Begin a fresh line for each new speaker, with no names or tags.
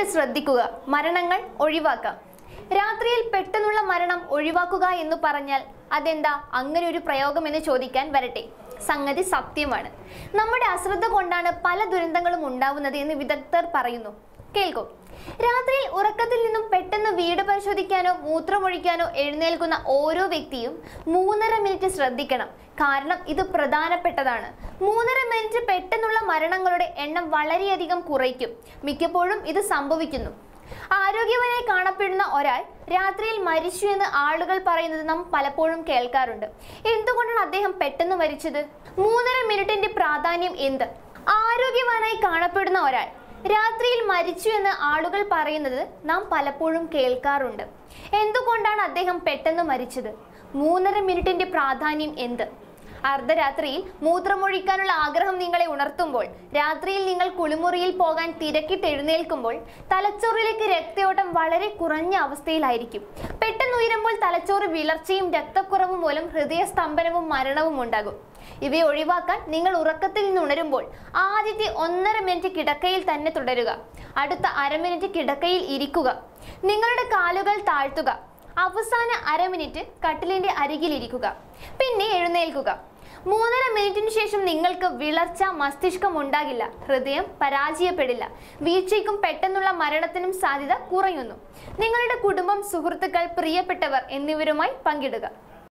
ശ്രദ്ധിക്കുക മരണങ്ങൾ ഒഴിവാക്കാം രാത്രിയിൽ പെട്ടെന്നുള്ള മരണം ഒഴിവാക്കുക എന്ന് പറഞ്ഞാൽ അതെന്താ അങ്ങനെ ഒരു പ്രയോഗം എന്ന് ചോദിക്കാൻ വരട്ടെ സംഗതി സത്യമാണ് നമ്മുടെ അശ്രദ്ധ കൊണ്ടാണ് പല ദുരന്തങ്ങളും ഉണ്ടാവുന്നത് എന്ന് വിദഗ്ധർ പറയുന്നു കേൾക്കൂ രാത്രിയിൽ ഉറക്കത്തിൽ നിന്നും പെട്ടെന്ന് വീട് പരിശോധിക്കാനോ മൂത്രമൊഴിക്കാനോ എഴുന്നേൽക്കുന്ന ഓരോ വ്യക്തിയും മൂന്നര മിനിറ്റ് ശ്രദ്ധിക്കണം കാരണം ഇത് പ്രധാനപ്പെട്ടതാണ് മൂന്നര മിനിറ്റ് പെട്ടെന്നുള്ള മരണങ്ങളുടെ എണ്ണം വളരെയധികം കുറയ്ക്കും മിക്കപ്പോഴും ഇത് സംഭവിക്കുന്നു ആരോഗ്യവനായി കാണപ്പെടുന്ന ഒരാൾ രാത്രിയിൽ മരിച്ചു എന്ന് ആളുകൾ പറയുന്നത് നാം പലപ്പോഴും കേൾക്കാറുണ്ട് എന്തുകൊണ്ടാണ് അദ്ദേഹം പെട്ടെന്ന് മരിച്ചത് മൂന്നര മിനിറ്റിന്റെ പ്രാധാന്യം എന്ത് ആരോഗ്യവാനായി കാണപ്പെടുന്ന ഒരാൾ രാത്രിയിൽ മരിച്ചു എന്ന് ആളുകൾ പറയുന്നത് നാം പലപ്പോഴും കേൾക്കാറുണ്ട് എന്തുകൊണ്ടാണ് അദ്ദേഹം പെട്ടെന്ന് മരിച്ചത് മൂന്നര മിനിറ്റിന്റെ പ്രാധാന്യം എന്ത് അർദ്ധരാത്രിയിൽ മൂത്രമൊഴിക്കാനുള്ള ആഗ്രഹം നിങ്ങളെ ഉണർത്തുമ്പോൾ രാത്രിയിൽ നിങ്ങൾ കുളിമുറിയിൽ പോകാൻ തിരക്കിട്ട് എഴുന്നേൽക്കുമ്പോൾ തലച്ചോറിലേക്ക് രക്തയോട്ടം വളരെ കുറഞ്ഞ അവസ്ഥയിലായിരിക്കും പെട്ടെന്ന് ഉയരുമ്പോൾ തലച്ചോറ് വിളർച്ചയും രക്തക്കുറവും മൂലം ഹൃദയസ്തംഭനവും മരണവും ഉണ്ടാകും ഇവയെ ഒഴിവാക്കാൻ നിങ്ങൾ ഉറക്കത്തിൽ നിന്ന് ഉണരുമ്പോൾ ആദ്യത്തെ ഒന്നര മിനിറ്റ് കിടക്കയിൽ തന്നെ തുടരുക അടുത്ത അര മിനിറ്റ് കിടക്കയിൽ ഇരിക്കുക നിങ്ങളുടെ കാലുകൾ താഴ്ത്തുക അവസാന അര മിനിറ്റ് കട്ടിലിന്റെ അരികിലിരിക്കുക പിന്നെ എഴുന്നേൽക്കുക മൂന്നര മിനിറ്റിന് ശേഷം നിങ്ങൾക്ക് വിളർച്ച മസ്തിഷ്കം ഉണ്ടാകില്ല ഹൃദയം പരാജയപ്പെടില്ല വീഴ്ചയ്ക്കും പെട്ടെന്നുള്ള മരണത്തിനും സാധ്യത കുറയുന്നു നിങ്ങളുടെ കുടുംബം സുഹൃത്തുക്കൾ പ്രിയപ്പെട്ടവർ എന്നിവരുമായി പങ്കിടുക